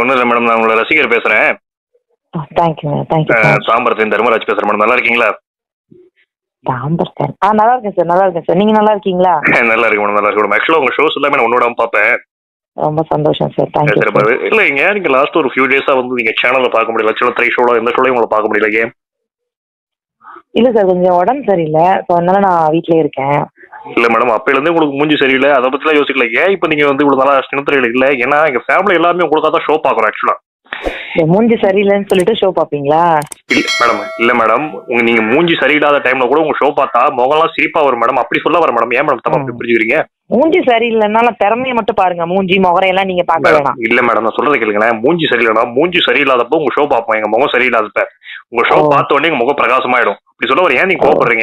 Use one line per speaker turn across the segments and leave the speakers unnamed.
ஒன்றும் இல்லை மேடம் நான் உங்களை ரசிகர் பேசுறேன்
தேங்க்யூங்க தேங்க்யூ
அஹ், தாம்பரத்தின் தர்மராஜ் பேசுறேன் மேடம் நல்லா இருக்கீங்களா
தாம்பர் சார் ஆ நல்லா இருக்கேன் சார் நல்லா இருக்கேன் சார் நீங்க நல்லா இருக்கீங்களா
நல்லா இருக்கு மேடம் நல்லா இருக்கு மேடம் ஆக்சுவலாக உங்க ஷோஸ் எல்லாமே நான் ஒன்னோட பார்ப்பேன்
ரொம்ப சந்தோஷம் சார் தேங்க்யூ
சரி பாரு இல்லைங்க நீங்க லாஸ்ட் ஒரு ஃபியூ டேஸா வந்து நீங்க சேனல்ல பார்க்க முடியல ஆக்சுவலாக த்ரீ ஷோல எந்த ஷோலையும் உங்களை பார்க்க முடியல ஏன்
இல்ல சார் கொஞ்சம் உடம்பு சரியில்லை ஸோ அதனால நான் வீட்லயே இருக்கேன்
இல்ல மேடம் அப்பையில இருந்து உங்களுக்கு மூஞ்சி சரியில்லை அதை பத்திலாம் யோசிக்கல ஏன் இப்போ நீங்க வந்து இவ்வளவு நாளா சின்னத்திரையில் இல்ல ஏன்னா எங்க ஃபேமிலி எல்லாருமே உங்களுக்காக தான் ஷோ பார்க்குறோம் ஆக்சுவலா
இந்த மூஞ்சி சரியில்லைன்னு சொல்லிட்டு ஷோ பாப்பீங்களா
இல்ல மேடம் இல்ல மேடம் உங்க நீங்க மூஞ்சி சரியில்லாத டைம்ல கூட உங்க ஷோ பார்த்தா முகம்லாம் சிரிப்பா வரும் மேடம் அப்படி சொல்ல வர மேடம் ஏன் மேடம் தப்பா அப்படி புரிஞ்சுக்கிறீங்க
மூஞ்சி சரியில்லைன்னாலும் திறமையை மட்டும் பாருங்க மூஞ்சி முகரை எல்லாம் நீங்க பார்க்க
மேடம்,
வேணாம்
இல்ல மேடம் நான் சொல்றதை கேளுங்களேன் மூஞ்சி சரியில்லைனா மூஞ்சி சரியில்லாதப்போ உங்க ஷோ பார்ப்போம் எங்க முகம் சரியில்லாதப்ப உங்க ஷோ
ஓ.
பார்த்த உடனே உங்க முகம் பிரகாசமாயிடும் அப்படி சொல்ல வர ஏன் நீங்க கோவப்படுறீங்க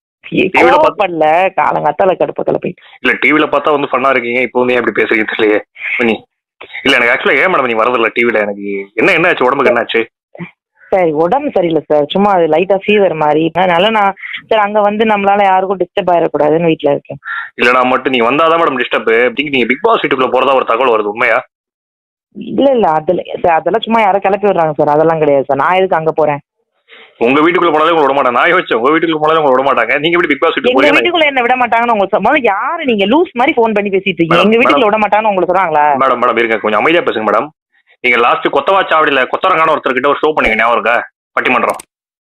TV ல பாத்து-
கோவப்படல காலங்காத்தால கடுப்பு கிளப்பி
இல்ல டிவில பார்த்தா வந்து ஃபன்னா இருக்கீங்க இப்போ வந்து ஏன் இப்படி பேசுறீங்க தெரியலையே நீ இல்ல எனக்கு ஆக்சுவலா ஏன் மேடம் நீ வரதில்ல டிவில எனக்கு என்ன என்ன ஆச்சு உடம்புக்கு என்ன ஆச்சு
சரி உடம்பு சரியில்லை சார் சும்மா அது லைட்டா ஃபீவர் மாதிரி அதனால நான் சார் அங்க வந்து நம்மளால யாருக்கும் டிஸ்டர்ப் ஆயிடக்கூடாதுன்னு வீட்ல இருக்கேன்
இல்லனா மட்டும் நீங்க வந்தாதான் மேடம் டிஸ்டர்ப் நீங்க பிக் பாஸ் வீட்டுக்குள்ள போறதா ஒரு தகவல் வருது உண்மையா
இல்ல இல்ல அதுல சார் அதெல்லாம் சும்மா யாரோ கிளப்பி விடுறாங்க சார் அதெல்லாம் கிடையாது சார் நான் எதுக்கு அங்க போறேன்
உங்க வீட்டுக்குள்ள போனாலே உங்களை விட மாட்டாங்க நான் யோசிச்சேன் உங்க வீட்டுக்குள்ள போனாலே உங்களை விட மாட்டாங்க நீங்க எப்படி பிக் பாஸ் வீட்டுக்கு
எங்க
போறீங்க
வீட்டுக்குள்ள என்ன விட மாட்டாங்கன்னு உங்களுக்கு சொ- முதல்ல யாரு நீங்க லூஸ் மாதிரி ஃபோன் பண்ணி பேசிட்டு இருக்கீங்க
மேடம்,
எங்க வீட்டுக்குள்ள விட மாட்டாங்கன்னு உங்களுக்கு சொல்றாங்களா
மேடம் மேடம் இருங்க கொஞ்சம் அமைதியா பேசுங்க மேடம் நீங்க லாஸ்ட் கொத்தவா சாவடியில கொத்தரங்கான ஒருத்தர் கிட்ட ஒரு ஷோ பண்ணீங்க ஞாபகம் இருக்கா பட்டிமன்றம்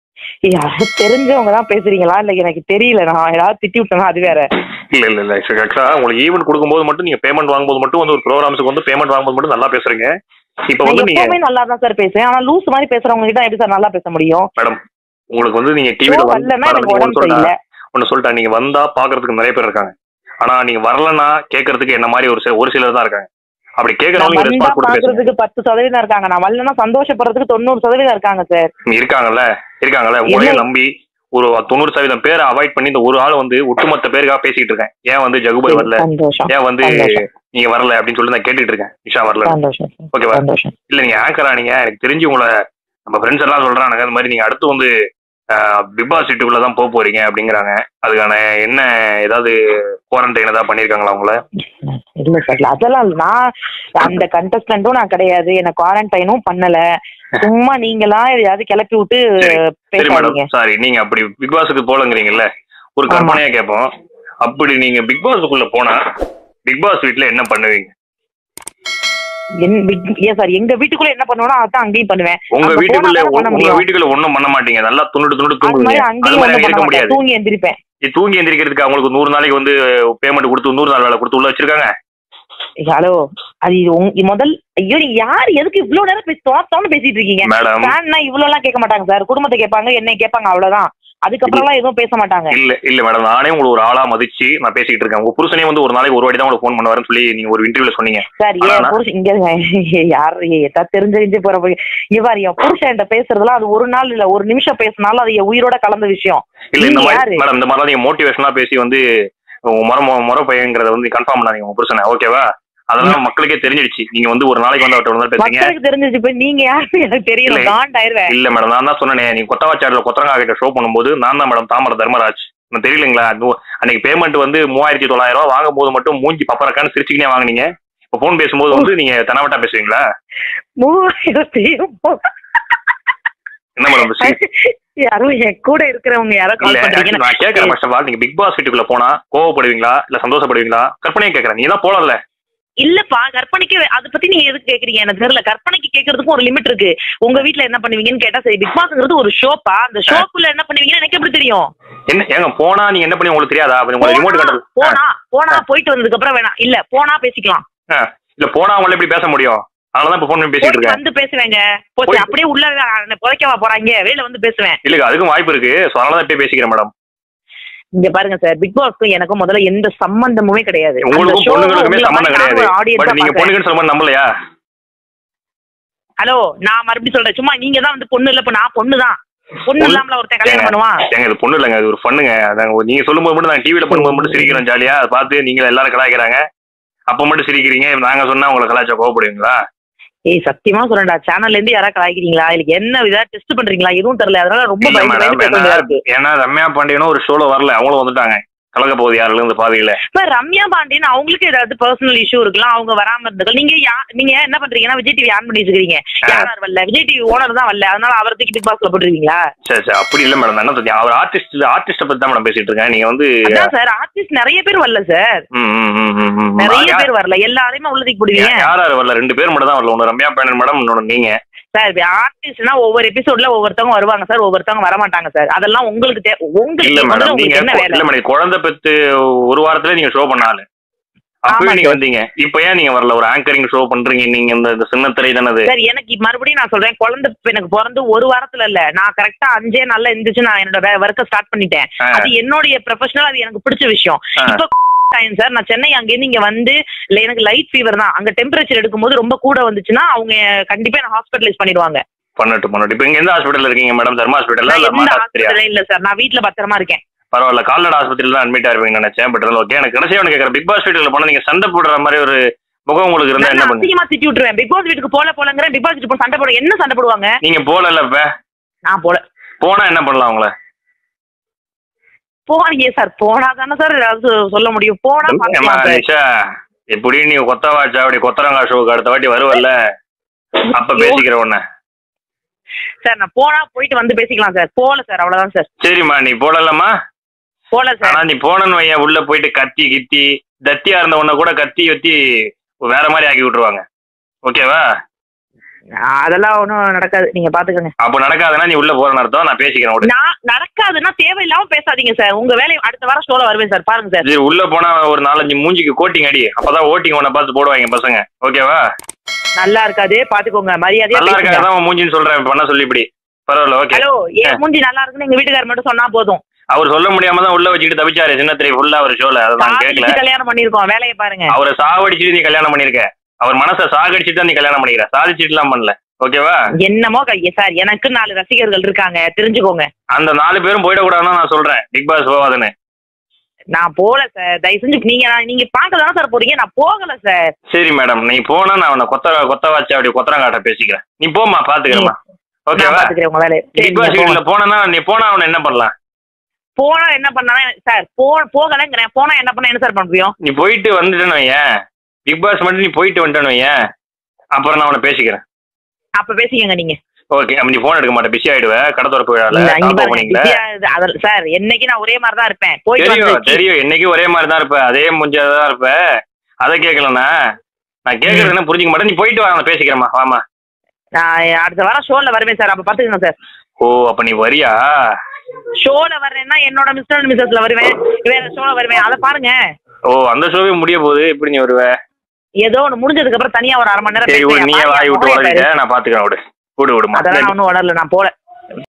யாரு தெரிஞ்சவங்க தான் பேசுறீங்களா இல்ல எனக்கு தெரியல நான் ஏதாவது திட்டி விட்டேனா அது வேற
இல்ல இல்ல இல்ல ஆக்சுவலா உங்களுக்கு ஈவென்ட் கொடுக்கும்போது மட்டும் நீங்க பேமெண்ட் வாங்கும்போது மட்டும் வந்து ஒரு ப்ரோக்ராம்ஸ்க்கு வந்து பேமெண்ட் வாங்கும்போது மட்டும் நல்லா பேசுறீங்க இப்போ
நான்
வந்து நீங்க
எப்பவுமே நல்லா தான் சார் பேசுவேன் ஆனா லூஸ் மாதிரி பேசுறவங்க கிட்ட எப்படி சார் நல்லா பேச முடியும்
மேடம் உங்களுக்கு வந்து நீங்க
ஷோ
டிவில
வரலன்னா எனக்கு உடம்பு
வந்து
சரியில்லை
ஒன்னு சொல்லிட்டா நீங்க வந்தா பாக்குறதுக்கு நிறைய பேர் இருக்காங்க ஆனா நீங்க வரலன்னா கேட்கறதுக்கு என்ன மாதிரி ஒரு சில ஒரு சிலர் தான் இருக்காங்க அப்படி
நான்
கேட்கறவங்க
வந்தா
ரெஸ்பான்ஸ் கொடுத்து பேசுங்க
பாக்குறதுக்கு பத்து சதவீதம் இருக்காங்க நான் வரலன்னா சந்தோஷப்படுறதுக்கு தொண்ணூறு சதவீதம் இருக்காங்க சார்
இருக்காங்கல்ல இருக்காங்கல்ல உங்களையே
இல்லை.
நம்பி ஒரு தொண்ணூறு சதவீதம் பேரை அவாய்ட் பண்ணி இந்த ஒரு ஆள் வந்து ஒட்டுமொத்த பேருக்காக பேசிட்டு இருக்கேன் ஏன் வந்து ஜகுபாய் வரல
சந்தோஷம்
ஏன் வந்து
சந்தோஷம்.
நீங்க வரல அப்படின்னு சொல்லி நான் கேட்டுட்டு இருக்கேன் நிஷா வரல
சந்தோஷம் sir.
ஓகேவா
சந்தோஷம்
இல்ல நீங்க ஆங்கரா நீங்க எனக்கு தெரிஞ்சு உங்களை நம்ம ஃப்ரெண்ட்ஸ் எல்லாம் சொல்றாங்க அந்த மாதிரி நீங்க அடுத்து வந்து பிக் பாஸ் வீட்டுக்குள்ள தான் போக போறீங்க அப்படிங்கிறாங்க அதுக்கான என்ன ஏதாவது குவாரண்டைன் ஏதாவது பண்ணிருக்காங்களா உங்களை
இல்ல சார் அதெல்லாம் இல்ல. நான் அந்த கண்டஸ்டன்ட்டும் நான் கிடையாது என்ன குவாரண்டைனும் பண்ணல சும்மா நீங்களா எதையாவது கிளப்பி விட்டு
சரி. சரி
பேசாதீங்க
மேடம் சாரி நீங்க அப்படி பிக் பாஸுக்கு போலங்கிறீங்கல்ல ஒரு
ஆமா.
கற்பனையா கேட்போம் அப்படி நீங்க பிக் பாஸுக்குள்ள போனா பிக் பாஸ் வீட்ல என்ன பண்ணுவீங்க
என் வீட்- ஏன் சார் எங்க வீட்டுக்குள்ள என்ன பண்ணுவேனோ அதான் அங்கேயும் பண்ணுவேன்
உங்க
அங்க
வீட்டுக்குள்ள
போனா தானே பண்ண
உங்க
முடியும்.
வீட்டுக்குள்ள ஒண்ணும் பண்ண மாட்டீங்க நல்லா துண்டுட்டு துண்டுட்டு
அது
தூங்குவீங்க
மாதிரி
அது
அங்கேயும்
மாதிரி
ஒண்ணும்
இருக்க
பண்ண மாட்டேன்
முடியாது
தூங்கி எந்திரிப்பேன்
இது தூங்கி எந்திரிக்கிறதுக்கு அவங்களுக்கு நூறு நாளைக்கு வந்து பேமெண்ட் கொடுத்து நூறு நாள் வேலை கொடுத்து உள்ள வச்சிருக்காங்க
ஹலோ அது இது உங்க முதல் ஐயோ நீங்க யார் எதுக்கு இவ்வளவு நேரம் பேசி தோத்தோன்னு பேசிட்டு இருக்கீங்க
மேடம்
ஃபேன்னா இவ்வளவு எல்லாம் கேட்க மாட்டாங்க சார் குடும்பத்தை கேட்பாங்க என்னை கேட்பாங்க அவ்வளவுதான் அதுக்கப்புறம்லாம் எதுவும் பேச மாட்டாங்க
இல்ல இல்ல மேடம் நானே உங்களுக்கு ஒரு ஆளா மதிச்சு நான் பேசிக்கிட்டு இருக்கேன் உங்க புருஷனே வந்து ஒரு நாளைக்கு ஒரு வாட்டி தான் உங்களுக்கு ஃபோன் பண்ணுவாருன்னு சொல்லி நீங்க ஒரு இன்டர்வியூல சொன்னீங்க
சார்
ஆனா
ஏன்
நான்-
புருஷன் இங்க இருங்க. யார் ஏதாவது தெரிஞ்சு போற போய் இங்க பாரு என் புருஷன் பேசுறதுலாம் அது ஒரு நாள் இல்ல ஒரு நிமிஷம் பேசினாலும் அது என் உயிரோட கலந்த விஷயம்
இல்ல இந்த
நீங்க
மாதிரி
யாரு?
மேடம் இந்த மாதிரிலாம் நீங்க மோட்டிவேஷனா பேசி வந்து உங்க முறை மு- முறை பையங்கிறத வந்து கன்ஃபார்ம் பண்ணாதீங்க உங்க புருஷனை ஓகேவா அதெல்லாம் மக்களுக்கே தெரிஞ்சிடுச்சு நீங்க வந்து ஒரு நாளைக்கு வந்து அவர்கிட்ட ஒரு நாள் பேசுறீங்க
மக்களுக்கு தெரிஞ்சிச்சு போய் நீங்க யாருன்னு எனக்கு தெரியல
இல்லை.
காண்ட் ஆயிருவேன்
இல்ல மேடம் நான் தான் சொன்னேனே நீ கொத்தவாச்சாரில் கொத்தரங்கா கிட்ட ஷோ பண்ணும்போது நான் தான் மேடம் தாமர தர்மராஜ் நான் தெரியலங்களா நூ- அன்னைக்கு பேமெண்ட் வந்து மூவாயிரத்தி தொள்ளாயிரம் ரூபாய் வாங்கும் போது மட்டும் மூஞ்சி பப்பரக்கான்னு சிரிச்சுக்கினே வாங்குனீங்க இப்போ ஃபோன் பேசும்போது வந்து நீங்க தனவட்டா பேசுவீங்களா
மூவாயிரத்தையும்
என்ன மேடம்
யாரோ என் கூட இருக்கிறவங்க யாரோ
இல்ல
கால் பண்றீங்க
நான் கேட்கறேன் ஃபர்ஸ்ட் ஆஃப் ஆல் நீங்க பிக் பாஸ் வீட்டுக்குள்ள போனா கோவப்படுவீங்களா இல்ல சந்தோஷப்படுவீங்களா கற்பனையே கேட்கறேன் நீ தான் போலல
இல்லப்பா கற்பனைக்கு அத பத்தி நீங்க எதுக்கு கேக்குறீங்க எனக்கு தெரியல கற்பனைக்கு கேக்குறதுக்கும் ஒரு லிமிட் இருக்கு உங்க வீட்ல என்ன பண்ணுவீங்கன்னு கேட்டா சரி பிக் பாஸ்ங்கிறது ஒரு ஷோப்பா அந்த ஷோக்குள்ள என்ன பண்ணுவீங்கன்னு எனக்கு எப்படி தெரியும்
என்ன ஏங்க போனா நீங்க என்ன பண்ணி உங்களுக்கு தெரியாதா அப்ப உங்களுக்கு ரிமோட்
போனா
கண்ட்ரோல்
போனா போனா போயிட்டு வந்ததுக்கு அப்புறம் வேணாம் இல்ல போனா பேசிக்கலாம்
இல்ல போனா அவங்கள எப்படி பேச முடியும் அதனாலதான் இப்ப ஃபோன் பண்ணி பேசிட்டு
போயிட்டு
இருக்கேன்
வந்து பேசுவேங்க போச்சு
போய்-
அப்படியே உள்ள அஹ், புதைக்கவா போறாங்க வெளியில வந்து பேசுவேன்
இல்ல அதுக்கும் வாய்ப்பு இருக்கு ஸோ அதனால தான் இப்பயே பேசிக்கிறேன் மேடம்
இங்க பாருங்க சார் பிக் பாஸ்க்கும் எனக்கும் முதல்ல எந்த சம்பந்தமுமே கிடையாது அந்த
உங்களுக்கும்
show
பொண்ணுங்களுக்குமே
உங்களை
சம்மந்தம்
மாதிரி
கிடையாது
நான் ஒரு audience
பட்
ஆ
நீங்க
பார்த்தேன்.
பொண்ணுங்கன்னு சொல்ல நம்பலையா
ஹலோ நான் மறுபடியும் சொல்றேன் சும்மா நீங்க தான் வந்து பொண்ணு இல்ல இப்ப நான் பொண்ணு தான் பொண்ணு
பொண்ணு-
இல்லாமல ஒருத்தன் கல்யாணம் பண்ணுவான்
ஏங்க இது பொண்ணு இல்லைங்க அது ஒரு பண்ணுங்க அதாங்க நீங்க சொல்லும்போது மட்டும் நான் டிவில பண்ணும்போது மட்டும் சிரிக்கிறோம் ஜாலியா அதை பார்த்து நீங்க எல்லாரும் கலாய்க்கிறாங்க அப்ப மட்டும் சிரிக்கிறீங்க நாங்க சொன்னா உங்களை கலாய்ச்சா கோவப்படுவீங்களா
ஏய் சத்தியமா சொல்றேன்டா சேனல்ல இருந்து யாரா கலாய்க்கிறீங்களா இல்ல என்ன இதா டெஸ்ட் பண்றீங்களா எதுவும் தெரியல அதனால ரொம்ப
இல்ல
பயந்து
மேடம்
பயந்து கேட்க
ஏன்னா
வேண்டியதா இருக்கு
ஏன்னா ரம்யா பாண்டியனும் ஒரு ஷோல வரல அவங்களும் வந்துட்டாங்க கலக்க போகுது யாருல இருந்து பாதியில
இப்ப ரம்யா பாண்டியன் அவங்களுக்கு ஏதாவது பர்சனல் இஷ்யூ இருக்கலாம் அவங்க வராம இருந்துக்கலாம் நீங்க யா- நீங்க என்ன பண்றீங்கன்னா விஜய் டிவி ஆன் பண்ணி வச்சுக்கிறீங்க யார் வரல விஜய் டிவி ஓனர் தான் வரல அதனால அவரை தூக்கி பிக் பாஸ்ல போட்டுருவீங்களா
சரி சரி அப்படி இல்ல மேடம் என்ன தெரியும் அவர் ஆர்டிஸ்ட் ஆர்டிஸ்ட பத்தி தான் மேடம் பேசிட்டு இருக்கேன் நீங்க வந்து
அதான் சார் ஆர்டிஸ்ட் நிறைய பேர் வரல சார்
ம், ம், ம், ம், ம்.
நிறைய
யா-
பேர் வரல எல்லாரையுமே உள்ள தூக்கி போடுவீங்க
யார் யார் வரல ரெண்டு பேர் மட்டும் தான் வரல ஒன்னு ரம்யா பேனன் மேடம் இன்னொன்னு நீங்க
சார் ஆர்டிஸ்ட்னா ஒவ்வொரு எபிசோட்ல ஒவ்வொருத்தவங்க வருவாங்க சார் ஒவ்வொருத்தவங்க வர மாட்டாங்க சார் அதெல்லாம் உங்களுக்கு தே-
இல்ல
உங்களுக்கு வந்து
மேடம் நீங்க
உங்களுக்கு என்ன
கொ-
வேலை
இல்ல மேடம் குழந்தை பெத்து ஒரு வாரத்துல நீங்க ஷோ பண்ணாலு அப்பவே
ஆமா
நீங்க
சார்.
வந்தீங்க இப்ப ஏன் நீங்க வரல ஒரு ஆங்கரிங் ஷோ பண்றீங்க நீங்க இந்த இந்த சின்ன திரை தானது
சார் எனக்கு இப்ப மறுபடியும் நான் சொல்றேன் குழந்தை இப்ப எனக்கு பிறந்து ஒரு வாரத்துல இல்ல நான் கரெக்டா அஞ்சே நாள்ல இருந்துச்சு நான் என்னோட ஒர்க்க ஸ்டார்ட் பண்ணிட்டேன்
ஆ.
அது என்னுடைய ப்ரொஃபஷனல் அது எனக்கு பிடிச்ச விஷயம்
ஆ.
இப்ப டைம் சார் நான் சென்னை அங்கேருந்து இங்க வந்து இல்ல எனக்கு லைட் ஃபீவர் தான் அங்க டெம்பரேச்சர் எடுக்கும்போது ரொம்ப கூட வந்துச்சுன்னா அவங்க கண்டிப்பா என்ன ஹாஸ்பிட்டலைஸ் பண்ணிடுவாங்க
பண்ணட்டும் பண்ணட்டும் இப்ப இங்க எந்த ஹாஸ்பிட்டல் இருக்கீங்க மேடம் தர்மா ஹாஸ்பிட்டல்
நான்
இல்ல
எந்த
மாட்டா ஆஸ்பத்திரியா
ஹாஸ்பிட்டலும் இல்ல சார் நான் வீட்ல பத்திரமா இருக்கேன்
பரவாயில்ல கால்நடை ஆஸ்பத்திரியில தான் அட்மிட் ஆயிருப்பீங்கன்னு நினைச்சேன் பட் ஓகே எனக்கு கடைசியா ஒன்று கேட்கறேன் பிக் பாஸ் வீட்டுல போனா நீங்க சண்டை போடுற மாதிரி ஒரு முகம் உங்களுக்கு இருந்தா என்ன
நான்
பண்ணுங்க
அசிங்கமா திட்டி விட்டுருவேன் பிக் பாஸ் வீட்டுக்கு போல போலங்கிறேன் பிக் பாஸ் வீட்டுக்கு போய் சண்டை போட என்ன சண்டை போடுவாங்க
நீங்க போல இப்ப
நான் போல
போனா என்ன பண்ணலாம் உங்களை
போனீங்க சார் போனா தானே சார் ஏதாவது சொல்ல முடியும் போனா
ஏம்மா,
பார்க்கலாம் சார்
நிஷா எப்படி நீ கொத்தவாச்சா அப்படி கொத்தரங்கா ஷோக்கு அடுத்த வாட்டி வருவல்ல அப்ப பேசிக்கிற உன்ன
சார் நான் போனா போயிட்டு வந்து பேசிக்கலாம் சார் போல சார் அவ்வளவுதான் சார்
சரிம்மா நீ போடலம்மா
போல சார்
ஆனா நீ போனன்னு வையன் உள்ள போயிட்டு கத்தி கித்தி தத்தியா இருந்த உன்ன கூட கத்தி வத்தி வேற மாதிரி ஆக்கி விட்டுருவாங்க ஓகேவா
அதெல்லாம் ஒண்ணும் நடக்காது நீங்க பாத்துக்கோங்க
அப்ப நடக்காதுன்னா நீ உள்ள போறன்னு அர்த்தம் நான் பேசிக்கிறேன் விடு.
நான் நடக்காதுன்னா தேவையில்லாம பேசாதீங்க சார் உங்க வேலையை அடுத்த வாரம் ஷோல வருவேன் சார் பாருங்க சார்
சரி உள்ள போனா ஒரு நாலஞ்சு மூஞ்சிக்கு கோட்டிங் அடி அப்பதான் ஓட்டிங் உன்னை பார்த்து போடுவாங்க பசங்க ஓகேவா
நல்லா இருக்காது பாத்துக்கோங்க மரியாதையா
நல்லா
பேசுங்க.
இருக்காதான் மூஞ்சின்னு சொல்றேன் பண்ண சொல்லி இப்படி பரவாயில்ல ஓகே
ஹலோ ஏன் மூஞ்சி நல்லா இருக்குன்னு எங்க வீட்டுக்காரர் மட்டும் சொன்னா போதும்
அவர் சொல்ல முடியாம தான் உள்ள வச்சுக்கிட்டு தப்பிச்சாரு சின்ன திரை ஃபுல்லா அவர் ஷோல அதை நான் கேட்கல
காதலிச்சு கல்யாணம் பண்ணிருக்கோம் வேலையை பாருங்க
அவரை சாவடிச்சுட்டு நீ கல்யாணம் பண்ணிருக்க அவர் மனசை சாகடிச்சுட்டு தான் நீ கல்யாணம் பண்ணிக்கிற சாதிச்சுட்டுலாம் பண்ணல ஓகேவா
என்னமோ கைய சார் எனக்கு நாலு ரசிகர்கள் இருக்காங்க தெரிஞ்சுக்கோங்க
அந்த நாலு பேரும் போயிடக்கூடாதுன்னு நான் சொல்றேன் பிக் பாஸ் போவாதுன்னு
நான் போல சார் தயவு செஞ்சு நீங்க நீங்க பார்க்க தானே சார் போறீங்க நான் போகல சார்
சரி மேடம் நீ போனா நான் உன்னை கொத்த கொத்த வச்சு அப்படி கொத்தரங்காட்ட பேசிக்கிறேன் நீ போமா பாத்துக்கிறேம்மா
நான்
ஓகேவா
பாத்துக்கிறேன் உங்க வேலையை சரி,
பிக் பாஸ்
நீங்க போங்க.
வீட்டுல போனா நீ போனா அவனை என்ன பண்ணலாம்
போனா என்ன பண்ணா சார் போ போகலங்கிறேன் போனா என்ன பண்ண என்ன சார் பண்ண முடியும்
நீ போயிட்டு வந்துட்டேன்னு வையேன் பிக் பாஸ் மட்டும் நீ போயிட்டு வந்துட்டேன்னு வையேன் அப்புறம் நான் உன்னை பேசிக்கிறேன்
அப்ப பேசிக்கங்க நீங்க
ஓகே அப்ப நீ போன் எடுக்க மாட்டேன் பிஸி ஆயிடுவ கடை திறப்பு விழால
இல்ல, இங்க
காப்பா
பாருங்க,
போனீங்களா
busy ஆகுது. அதல்- சார் என்னைக்கு நான் ஒரே மாதிரி தான் இருப்பேன் போயிட்டு
தெரியும்
வந்து
தெரியும் என்னைக்கும் ஒரே மாதிரி தான் இருப்ப அதே முடிஞ்சதான் இருப்ப அதை கேட்கலண்ணா நான் கேட்கறது என்ன புரிஞ்சுக்க மாட்டேன் நீ போயிட்டு வா நான் பேசிக்கிறேம்மா வாமா
நான் அடுத்த வாரம் ஷோல வருவேன் சார் அப்ப பாத்துக்கங்க சார்
ஓ அப்ப நீ வரியா
ஷோல வர்றேன்னா என்னோட மிஸ்டர் அண்ட் மிஸ்ஸஸ்ல வருவேன் வேற ஷோல வருவேன் அதை பாருங்க
ஓ அந்த ஷோவே முடிய போகுது எப்படி நீ வருவ
ஏதோ ஒண்ணு முடிஞ்சதுக்கு அப்புறம் தனியா ஒரு அரை மணி நேரம்
சரி விடு
பேசுறேன்.
நீயே
பாருங்க,
வாய் விட்டு
முகம்
உடலிட்ட நான் பாத்துக்கிறேன் விடு விடு விடுமா
அதெல்லாம் நான் ஒண்ணும் உணரல நான் போல